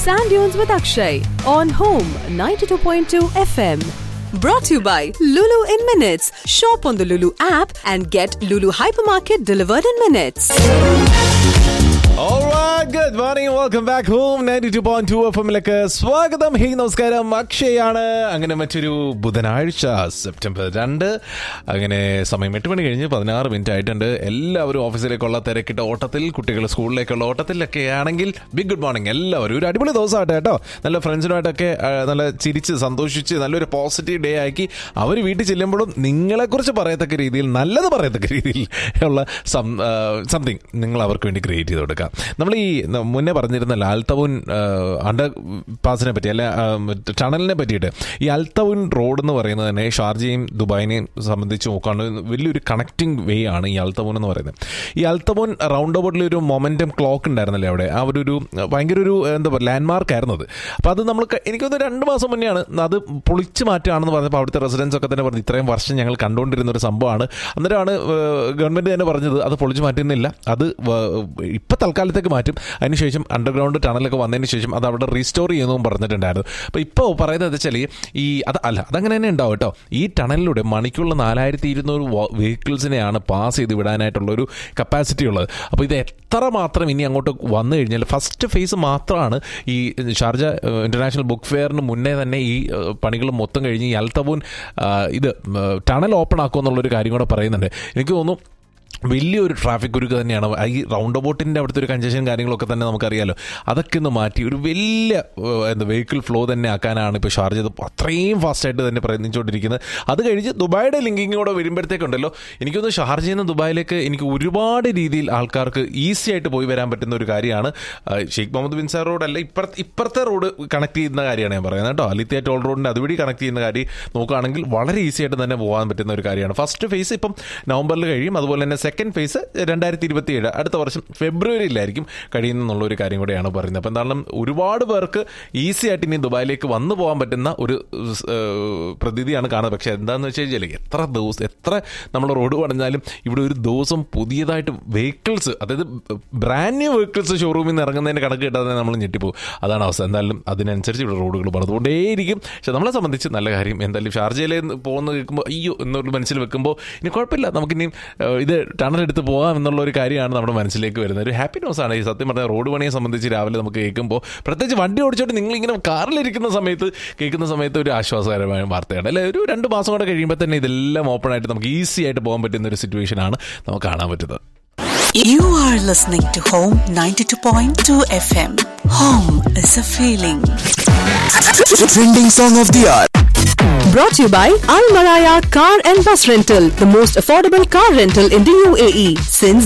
Sand Dunes with Akshay on Home 92.2 FM. Brought to you by Lulu in Minutes. Shop on the Lulu app and get Lulu Hypermarket delivered in minutes. Alright, good morning. Welcome back home. 92.2 എഫ്എമ്മിലേക്ക് സ്വാഗതം ഹേ നമസ്കാരം അക്ഷയാണ് അങ്ങനെ മറ്റൊരു ബുധനാഴ്ച September രണ്ട് അങ്ങനെ സമയം എട്ട് മണി കഴിഞ്ഞ് പതിനാറ് മിനിറ്റ് ആയിട്ടുണ്ട് എല്ലാവരും ഓഫീസിലേക്കുള്ള തിരക്കിട്ട ഓട്ടത്തിൽ കുട്ടികൾ സ്കൂളിലേക്കുള്ള ഓട്ടത്തിലൊക്കെ ആണെങ്കിൽ ബിഗ് ഗുഡ് മോർണിംഗ് എല്ലാവരും ഒരു അടിപൊളി ദിവസമായിട്ട് കേട്ടോ നല്ല ഫ്രണ്ട്സിനുമായിട്ടൊക്കെ ആ, നല്ല ചിരിച്ച് സന്തോഷിച്ച് നല്ലൊരു പോസിറ്റീവ് ഡേ ആക്കി അവർ വീട്ടിൽ ചെല്ലുമ്പോഴും നിങ്ങളെക്കുറിച്ച് പറയത്തക്ക രീതിയിൽ നല്ലത് പറയത്തക്ക രീതിയിൽ ഉള്ള സംതിങ് നിങ്ങൾ അവർക്ക് വേണ്ടി ക്രിയേറ്റ് ചെയ്ത് കൊടുക്കാം നമ്മൾ ഈ ന- മുന്നേ പറഞ്ഞിരുന്ന ലാൽത്തവുൻ അണ്ടർ പാസിനെ പറ്റി അല്ലെ ടണലിനെ പറ്റിയിട്ട് ഈ അൽത്തവുൻ റോഡ് എന്ന് പറയുന്നത് തന്നെ ഷാർജയും ദുബായിനെയും സംബന്ധിച്ച് നോക്കുകയാണെങ്കിൽ വലിയൊരു കണക്റ്റിംഗ് വേ ആണ് ഈ അൽത്തവുൻ എന്ന് പറയുന്നത് ഈ അൽത്തവുൻ റൗണ്ട് അബൌട്ടിൽ ഒരു മൊമെന്റം ക്ലോക്ക് ഉണ്ടായിരുന്നല്ലേ അവിടെ ആ ഒരു ഒരു ഭയങ്കര ഒരു എന്താ പറയുക ലാൻഡ്മാർക്ക് ആയിരുന്നു അത് അപ്പോൾ അത് നമ്മൾ എനിക്കൊന്ന് രണ്ട് മാസം മുന്നെയാണ് അത് പൊളിച്ച് മാറ്റുകയാണെന്ന് പറഞ്ഞപ്പോൾ അവിടുത്തെ റെസിഡൻസ് ഒക്കെ തന്നെ പറഞ്ഞു ഇത്രയും വർഷം ഞങ്ങൾ കണ്ടുകൊണ്ടിരുന്ന ഒരു സംഭവമാണ് അന്നേരമാണ് ഗവൺമെന്റ് തന്നെ പറഞ്ഞത് അത് പൊളിച്ച് മാറ്റുന്നില്ല അത് ഇപ്പം തൽക്കാലത്തേക്ക് മാറ്റും അതിനുശേഷം അണ്ടർഗ്രൗണ്ട് ടണലൊക്കെ വന്നതിന് ശേഷം അത് അവിടെ റീസ്റ്റോർ ചെയ്യുന്നതും പറഞ്ഞിട്ടുണ്ടായിരുന്നു അപ്പോൾ ഇപ്പോൾ പറയുന്നത് വെച്ചാൽ ഈ അത് അല്ല അതങ്ങനെ തന്നെ ഉണ്ടാവും കേട്ടോ ഈ ടണലിലൂടെ മണിക്കുള്ള നാലായിരത്തി ഇരുന്നൂറ് വെഹിക്കിൾസിനെയാണ് പാസ് ചെയ്ത് വിടാനായിട്ടുള്ള ഒരു കപ്പാസിറ്റി ഉള്ളത് അപ്പോൾ ഇത് എത്ര മാത്രം ഇനി അങ്ങോട്ട് വന്നു കഴിഞ്ഞാൽ ഫസ്റ്റ് ഫേസ് മാത്രമാണ് ഈ ഷാർജ ഇന്റർനാഷണൽ ബുക്ക് ഫെയറിന് മുന്നേ തന്നെ ഈ പണികൾ മൊത്തം കഴിഞ്ഞ് ഈ അൽത്തവൂൻ ആ, ഇത് ടണൽ ഓപ്പൺ ആക്കുമെന്നുള്ളൊരു കാര്യം കൂടെ പറയുന്നുണ്ട് എനിക്ക് തോന്നുന്നു വലിയൊരു ട്രാഫിക് കുരുക്ക് തന്നെയാണ് ഈ റൗണ്ട് അബൌട്ടിൻ്റെ അവിടുത്തെ ഒരു കൺജഷൻ കാര്യങ്ങളൊക്കെ തന്നെ നമുക്കറിയാലോ അതൊക്കെ ഒന്ന് മാറ്റി ഒരു വലിയ ഏഹ്, എന്താ വെഹിക്കിൾ ഫ്ലോ തന്നെ ആക്കാനാണ് ഇപ്പോൾ ഷാർജ ഇത് അത്രയും ഫാസ്റ്റായിട്ട് തന്നെ പ്രയത്നിച്ചുകൊണ്ടിരിക്കുന്നത് അത് കഴിഞ്ഞ് ദുബായുടെ ലിങ്കിങ് കൂടെ വരുമ്പോഴത്തേക്കുണ്ടല്ലോ എനിക്കൊന്ന് ഷാർജയിൽ നിന്ന് ദുബായിലേക്ക് എനിക്ക് ഒരുപാട് രീതിയിൽ ആൾക്കാർക്ക് ഈസി ആയിട്ട് പോയി വരാൻ പറ്റുന്ന ഒരു കാര്യമാണ് ആ, ഷെയ്ഖ് മുഹമ്മദ് ബിൻ സാർ റോഡ് അല്ല ഇപ്പുറത്തെ ഇപ്പുറത്തെ റോഡ് കണക്ട് ചെയ്യുന്ന കാര്യമാണ് ഞാൻ പറയുന്നത് കേട്ടോ അലിത്തിയ ടോൾ റോഡിൻ്റെ അതുവഴി കണക്ട് ചെയ്യുന്ന കാര്യം നോക്കുകയാണെങ്കിൽ വളരെ ഈസി ആയിട്ട് തന്നെ പോകാൻ പറ്റുന്ന ഒരു കാര്യമാണ് ഫസ്റ്റ് ഫേസ് ഇപ്പം നവംബറിൽ കഴിയും അതുപോലെ തന്നെ സെക്കൻഡ് ഫേസ് രണ്ടായിരത്തി ഇരുപത്തി ഏഴ് അടുത്ത വർഷം ഫെബ്രുവരിയിലായിരിക്കും കഴിയുന്നുള്ള ഒരു കാര്യം കൂടെയാണ് പറയുന്നത് അപ്പം എന്തായാലും ഒരുപാട് പേർക്ക് ഈസി ആയിട്ട് ഇനി ദുബായിലേക്ക് വന്നു പോകാൻ പറ്റുന്ന ഒരു ഏഹ്, പ്രതീതിയാണ് കാണുന്നത് പക്ഷേ എന്താണെന്ന് വെച്ച് കഴിഞ്ഞാൽ എത്ര ദിവസം എത്ര നമ്മൾ റോഡ് പണിഞ്ഞാലും ഇവിടെ ഒരു ദിവസം പുതിയതായിട്ട് വെഹിക്കിൾസ് അതായത് ബ്രാൻഡ് ന്യൂ വെഹിക്കിൾസ് ഷോറൂമിൽ നിന്ന് ഇറങ്ങുന്നതിന് കണക്ക് കിട്ടാതെ നമ്മൾ ഞെട്ടിപ്പോകും അതാണ് അവസ്ഥ എന്തായാലും അതിനനുസരിച്ച് ഇവിടെ റോഡുകൾ പണിതുകൊണ്ടേയിരിക്കും പക്ഷെ നമ്മളെ സംബന്ധിച്ച് നല്ല കാര്യം എന്തായാലും ഷാർജയിൽ പോകുന്ന കേൾക്കുമ്പോൾ അയ്യോ എന്നൊരു മനസ്സിൽ വെക്കുമ്പോൾ ഇനി കുഴപ്പമില്ല നമുക്കിനി ഏഹ്, ഇത് ടണൽ എടുത്ത് പോകാം എന്നുള്ള ഒരു കാര്യമാണ് നമ്മുടെ മനസ്സിലേക്ക് വരുന്നത് ഒരു ഹാപ്പി ന്യൂസ് ആണ് ഈ സത്യം പറഞ്ഞാൽ റോഡ് പണിയെ സംബന്ധിച്ച് രാവിലെ നമുക്ക് കേൾക്കുമ്പോൾ പ്രത്യേകിച്ച് വണ്ടി ഓടിച്ചോട്ട് നിങ്ങൾ ഇങ്ങനെ കാറിലിരിക്കുന്ന സമയത്ത് കേൾക്കുന്ന സമയത്ത് ഒരു ആശ്വാസകരമായ വാർത്തയാണ് അല്ലെ ഒരു രണ്ട് മാസം കൂടെ കഴിയുമ്പോൾ തന്നെ ഇതെല്ലാം ഓപ്പൺ ആയിട്ട് നമുക്ക് ഈസി ആയിട്ട് പോകാൻ പറ്റുന്ന ഒരു സിറ്റുവേഷൻ ആണ് നമുക്ക് കാണാൻ പറ്റുന്നത് You are listening to Home 92.2 FM. Home is a feeling. Trending song of the hour. Brought to you by Al Maraya Car and Bus Rental, the most affordable car rental in the UAE since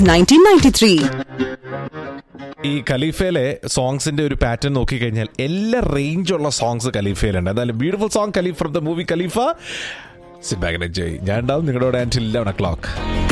1993. ഈ ഖലീഫയിലെ സോങ്സിന്റെ ഒരു pattern നോക്കിക്കഴിഞ്ഞാൽ എല്ലാ റേഞ്ചുള്ള songs ഖലീഫയിലുണ്ട് എന്തായാലും beautiful song ഖലീഫ് from the movie Khalifa sit back enjoy ഞാൻ ഉണ്ടാവും നിങ്ങളുടെ ആൻഡ് ലെവൻ ഒ ക്ലോക്ക്